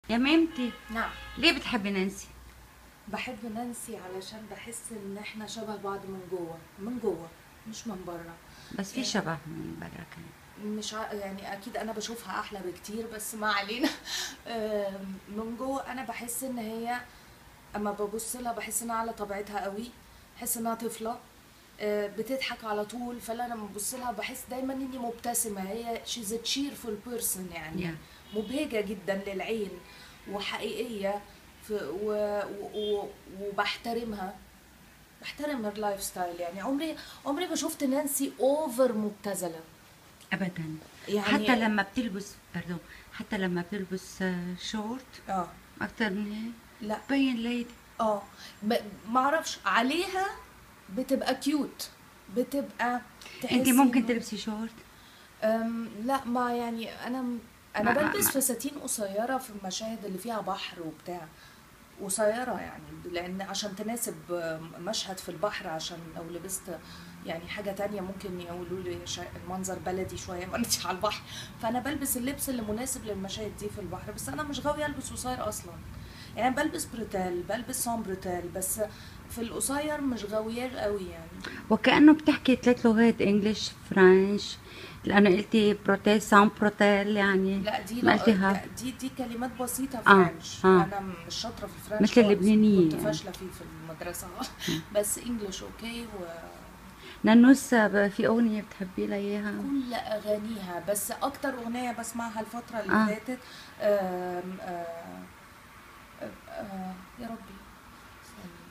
يا ميمتي نعم ليه بتحبي نانسي بحب نانسي علشان بحس ان احنا شبه بعض من جوه من جوه مش من بره بس في شبه من برا كمان مش ع... يعني اكيد انا بشوفها احلى بكتير بس ما علينا آم، من جوه انا بحس ان هي اما ببص لها بحس انها على طبيعتها قوي بحس انها طفله آه، بتضحك على طول فانا لما ببص لها بحس دايما اني مبتسمه هي she's a cheerful person يعني Yeah. مبهجه جدا للعين وحقيقيه ف... و... و... و... وبحترمها بحترم اللايف ستايل يعني عمري عمري ما شفت نانسي اوفر مبتذله ابدا يعني- حتى لما بتلبس باردون حتى لما بتلبس آه، شورت اه اكتر من هيك لا بين ليدي اه ب- معرفش عليها بتبقى كيوت بتبقى تحسي انت ممكن إنه- تلبسي شورت أم لا ما يعني انا انا ما- ما- بلبس ما- فساتين قصيره في المشاهد اللي فيها بحر وبتاع قصيره يعني لان عشان تناسب مشهد في البحر عشان لو لبست يعني حاجه تانية ممكن يقولوا لي شا- المنظر بلدي شويه ما انتي على البحر فانا بلبس اللبس اللي مناسب للمشاهد دي في البحر بس انا مش غاويه البس قصير اصلا يعني بلبس بريتال بلبس سون بريتال بس في القصير مش غاوياه قوي يعني وكانه بتحكي ثلاث لغات انجلش فرنش لانه قلتي بروتيل سان بروتيل يعني لا دي ما لا قلتيها لا، دي دي كلمات بسيطة آه، فرنش آه. أنا مش شاطرة في الفرنش مثل خالص، اللبنانية كنت يعني. فاشلة فيه في المدرسة بس انجلش اوكي نانوس آه، في اغنيه بتحبي لها اياها وكل أغانيها بس أكتر أغنية بسمعها الفترة اللي آه. فاتت آم، آه، آه، يا ربي استني.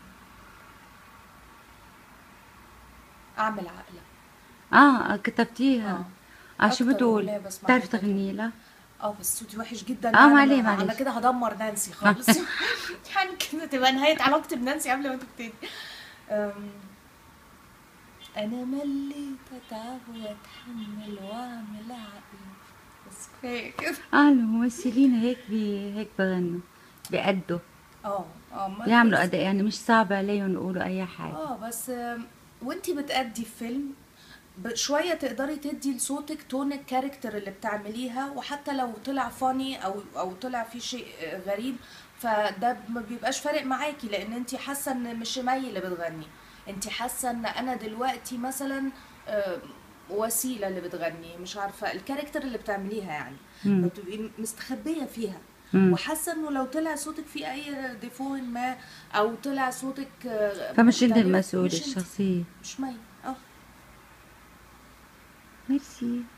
أعمل عقلة اه كتبتيها اه شو أكتر بتقول أغنية بسمعها بتعرفي الفترة. تغني لها اه بس صوتي وحش جدا آه، يعني معليه، أنا- معلش. انا كده هدمر نانسي خالص يعني كده تبقى نهايه علاقتي بنانسي قبل ما تبتدي أم، انا مليت اتعب واتحمل واعمل عقل بس كفايه كده اه الممثلين هيك بي هيك بغنوا بيأدوا اه اه ما- بيعملوا بس- اداء يعني مش صعب عليهم يقولوا اي حاجه اه بس آم، وانتي بتأدي في فيلم ب- شوية تقدري تدي لصوتك تون الكاركتر اللي بتعمليها وحتى لو طلع فاني او او طلع فيه شيء آه، غريب فده ما بيبقاش فارق معاكي لان انتي حاسة ان مش مي اللي بتغني انتي حاسة ان انا دلوقتي مثلا آه، وسيلة اللي بتغني مش عارفة الكاركتر اللي بتعمليها يعني مم. بتبقي مستخبية فيها مم. وحاسة انه لو طلع صوتك فيه اي ديفو ما او طلع صوتك آه، فمش انت مختلف، المسؤولة مش انتي. الشخصية مش مي اه ميرسي